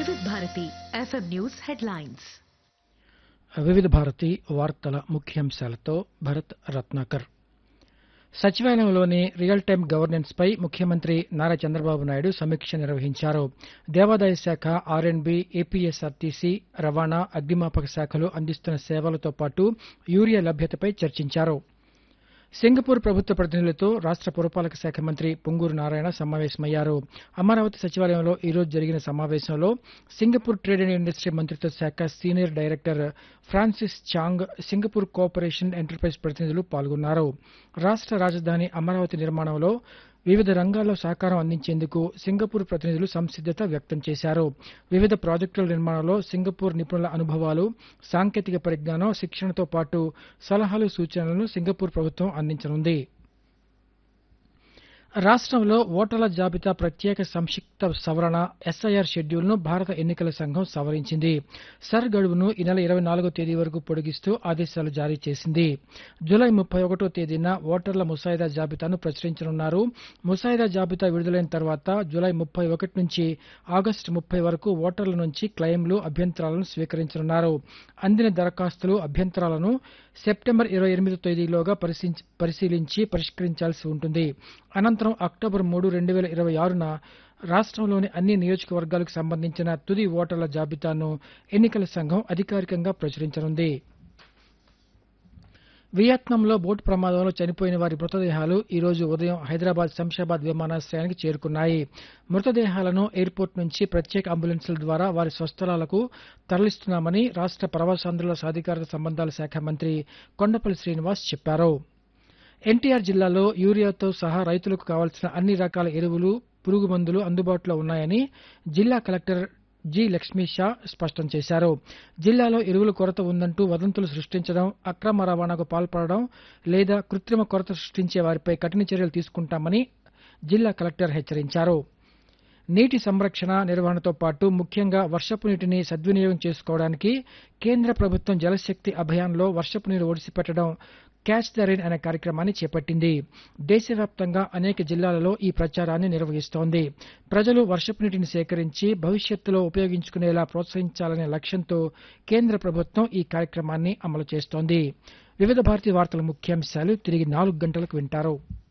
వివిధ Bharati FM news headlines Vividh Bharati వార్తల ముఖ్యాంశాలతో భరత్ రత్నాకర్ సచివాలయంలోని రియల్ టైం గవర్నెన్స్ పై ముఖ్యమంత్రి నారా చంద్రబాబు నాయుడు సమీక్ష నిర్వహించారు దేవాదాయ శాఖ ఆర్ఎండ్బి ఏపీఎస్ఆర్టీసీ రవాణా అగ్నిమాపక శాఖలు అందిస్తున్న సేవలతో పాటు యూరియా లభ్యతపై చర్చించారు సింగపూర్ ప్రభుత్వ ప్రతినిధులతో రాష్ట పురపాలక శాఖ మంత్రి పొంగూరు నారాయణ సమావేశమయ్యారు అమరావతి సచివాలయంలో ఈ రోజు జరిగిన సమావేశంలో సింగపూర్ ట్రేడ్ అండ్ ఇండస్ట్రీ మంత్రిత్వ శాఖ senior director Francis Chang Singapore cooperation enterprise ప్రతినిధులు పాల్గొన్నారు రాష్ట రాజధాని అమరావతి నిర్మాణంలో వివిధ రంగాల్లో సహకారం అందించేందుకు సింగపూర్ ప్రతినిధులు సంసిద్దత వ్యక్తం చేశారు వివిధ ప్రాజెక్టుల నిర్మాణంలో సింగపూర్ నిపుణుల అనుభవాలు సాంకేతిక పరిజ్ఞానం శిక్షణతో పాటు సలహాలు సూచనలను సింగపూర్ ప్రభుత్వం అందించనుంది రాష్ట్రంలో ఓటర్ల జాబితా ప్రత్యేక సంక్షిప్త సవరణ ఎస్ఐఆర్ షెడ్యూల్ను భారత ఎన్నికల సంఘం సవరించింది సర్ గడువును ఈ నెల ఇరవై నాలుగో తేదీ వరకు పొడిగిస్తూ ఆదేశాలు జారీ చేసింది జూలై ముప్పై ఒకటో తేదీన ఓటర్ల ముసాయిదా జాబితాను ప్రచురించనున్నారు ముసాయిదా జాబితా విడుదలైన తర్వాత జూలై ముప్పై ఒకటి నుంచి ఆగస్టు ముప్పై వరకు ఓటర్ల నుంచి క్లెయిమ్లు అభ్యంతరాలను స్వీకరించనున్నారు అందిన దరఖాస్తులు అభ్యంతరాలను సెప్టెంబర్ ఇరవై ఎనిమిదో తేదీలోగా పరిశీలించి- పరిశీలించి పరిష్కరించాల్సి ఉంటుంది అనంతరం అక్టోబర్ మూడు రెండు వేల ఇరవై ఆరున రాష్ట్రంలోని అన్ని నియోజకవర్గాలకు సంబంధించిన తుది ఓటర్ల జాబితాను ఎన్నికల సంఘం అధికారికంగా ప్రచురించనుంది వియత్నాంలో బోటు ప్రమాదంలో చనిపోయిన వారి మృతదేహాలు ఈ రోజు ఉదయం హైదరాబాద్ శంషాబాద్ విమానాశ్రయానికి చేరుకున్నాయి మృతదేహాలను ఎయిర్పోర్ట్ నుంచి ప్రత్యేక అంబులెన్సుల ద్వారా వారి స్వస్థలాలకు తరలిస్తున్నామని రాష్ట ప్రవాసాంధ్రుల సాధికారత సంబంధాల శాఖ మంత్రి కొండపల్లి శ్రీనివాస్ చెప్పారు ఎన్టీఆర్ జిల్లాలో యూరియాతో సహా రైతులకు కావాల్సిన అన్ని రకాల ఎరువులు పురుగు మందులు అందుబాటులో ఉన్నాయని జిల్లా కలెక్టర్ జి లక్ష్మీ షా స్పష్టం చేశారు జిల్లాలో ఎరువుల కొరత ఉందంటూ వదంతులు సృష్టించడం అక్రమ రవాణాకు పాల్పడడం లేదా కృత్రిమ కొరత సృష్టించే వారిపై కఠిన చర్యలు తీసుకుంటామని జిల్లా కలెక్టర్ హెచ్చరించారు నీటి సంరక్షణ నిర్వహణతో పాటు ముఖ్యంగా వర్షపు నీటిని సద్వినియోగం చేసుకోవడానికి కేంద్ర ప్రభుత్వం జలశక్తి అభియాన్లో వర్షపు నీరు ఒడిసిపెట్టడం క్యాచ్ ద రెయిన్ అనే కార్యక్రమాన్ని చేపట్టింది దేశవ్యాప్తంగా అనేక జిల్లాలలో ఈ ప్రచారాన్ని నిర్వహిస్తోంది ప్రజలు వర్షపు నీటిని సేకరించి భవిష్యత్తులో ఉపయోగించుకునేలా ప్రోత్సహించాలనే లక్ష్యంతో కేంద్ర ప్రభుత్వం ఈ కార్యక్రమాన్ని అమలు చేస్తోంది వివిధ భారతీయ వార్తల ముఖ్యాంశాలు తిరిగి నాలుగు గంటలకు వింటారు